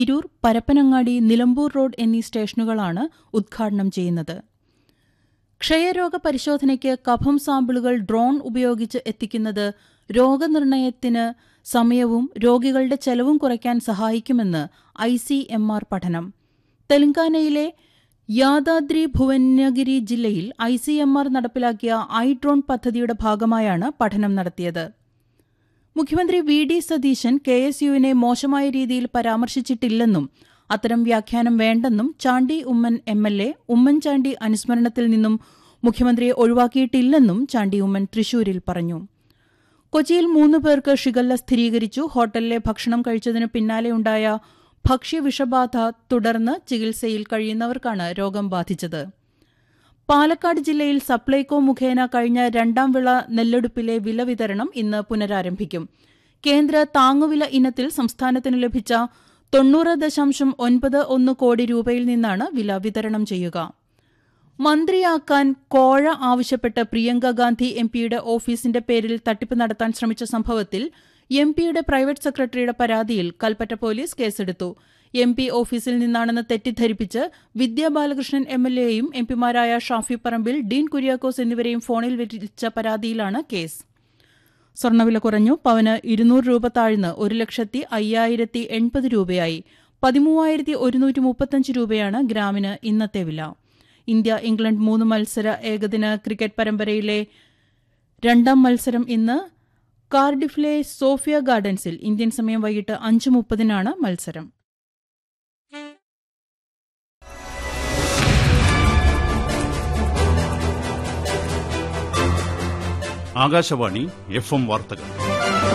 Tirur Parappanangadi Nilambur road എന്നീ സ്റ്റേഷനുകളാണ് ഉദ്ഘാടനം ചെയ്യുന്നത് ക്ഷയരോഗ പരിശോധനയ്ക്ക് കഫം സാമ്പിളുകൾ ഡ്രോൺ ഉപയോഗിച്ച് എത്തിക്കുന്നത് രോഗനിർണയത്തിന് സമയവും രോഗികളുടെ ചെലവും കുറയ്ക്കാൻ സഹായിക്കുമെന്ന് ഐ സി എം ആർ പഠനം തെലങ്കാനയിലെ യാദാദ്രി ഭുവനഗിരി ജില്ലയിൽ ഐ സി എം ആർ നടപ്പിലാക്കിയ ഐ ഡ്രോൺ പദ്ധതിയുടെ ഭാഗമായാണ് പഠനം നടത്തിയത് മുഖ്യമന്ത്രി V D Satheesan K S യുവിനെ മോശമായ രീതിയിൽ പരാമർശിച്ചിട്ടില്ലെന്നും അത്തരം വ്യാഖ്യാനം വേണ്ടെന്നും Chandy Oommen M L A Oommen Chandy അനുസ്മരണത്തിൽ നിന്നും മുഖ്യമന്ത്രിയെ ഒഴിവാക്കിയിട്ടില്ലെന്നും ചാണ്ടി ഉമ്മൻ തൃശൂരിൽ പറഞ്ഞു കൊച്ചിയിൽ മൂന്ന് പേർക്ക് ഷിഗല്ല സ്ഥിരീകരിച്ചു ഹോട്ടലിലെ ഭക്ഷണം കഴിച്ചതിന് പിന്നാലെയുണ്ടായ ഭക്ഷ്യവിഷബാധ തുടർന്ന് ചികിത്സയിൽ കഴിയുന്നവർക്കാണ് രോഗം ബാധിച്ചത് പാലക്കാട് ജില്ലയിൽ സപ്ലൈകോ മുഖേന കഴിഞ്ഞ രണ്ടാം വിള നെല്ലെടുപ്പിലെ വില വിതരണം ഇന്ന് പുനരാരംഭിക്കും കേന്ദ്ര താങ്ങുവില ഇനത്തിൽ സംസ്ഥാനത്തിന് ലഭിച്ച തൊണ്ണൂറ് ദശാംശം ഒൻപത് ഒന്ന് കോടി രൂപയിൽ നിന്നാണ് വില വിതരണം ചെയ്യുക മന്ത്രിയാക്കാൻ കോഴ ആവശ്യപ്പെട്ട് പ്രിയങ്ക ഗാന്ധി എം പിയുടെ ഓഫീസിന്റെ പേരിൽ തട്ടിപ്പ് നടത്താൻ ശ്രമിച്ച സംഭവത്തിൽ എം പിയുടെ പ്രൈവറ്റ് സെക്രട്ടറിയുടെ പരാതിയിൽ കൽപ്പറ്റ പോലീസ് കേസെടുത്തു എം പി ഓഫീസിൽ നിന്നാണെന്ന് തെറ്റിദ്ധരിപ്പിച്ച് വിദ്യാ ബാലകൃഷ്ണൻ എം എൽ എയും എം പിമാരായ ഷാഫി പറമ്പിൽ ഡീൻ കുര്യാക്കോസ് എന്നിവരെയും ഫോണിൽ വിളിച്ച പരാതിയിലാണ് കേസ് സ്വർണ്ണവില കുറഞ്ഞു പവന് ഇരുന്നൂറ് രൂപ താഴ്ന്ന് ഒരു ലക്ഷത്തി അയ്യായിരത്തി എൺപത് രൂപയായി പതിമൂവായിരത്തി ഒരുന്നൂറ്റി മുപ്പത്തഞ്ച് രൂപയാണ് ഗ്രാമിന് ഇന്നത്തെ വില ഇന്ത്യ ഇംഗ്ലണ്ട് മൂന്ന് മത്സര ഏകദിന ക്രിക്കറ്റ് പരമ്പരയിലെ രണ്ടാം മത്സരം ഇന്ന് കാർഡിഫിലെ സോഫിയ ഗാർഡൻസിൽ ഇന്ത്യൻ സമയം വൈകിട്ട് അഞ്ച് മുപ്പതിനാണ് മത്സരം ആകാശവാണി എഫ് എം വാർത്തകൾ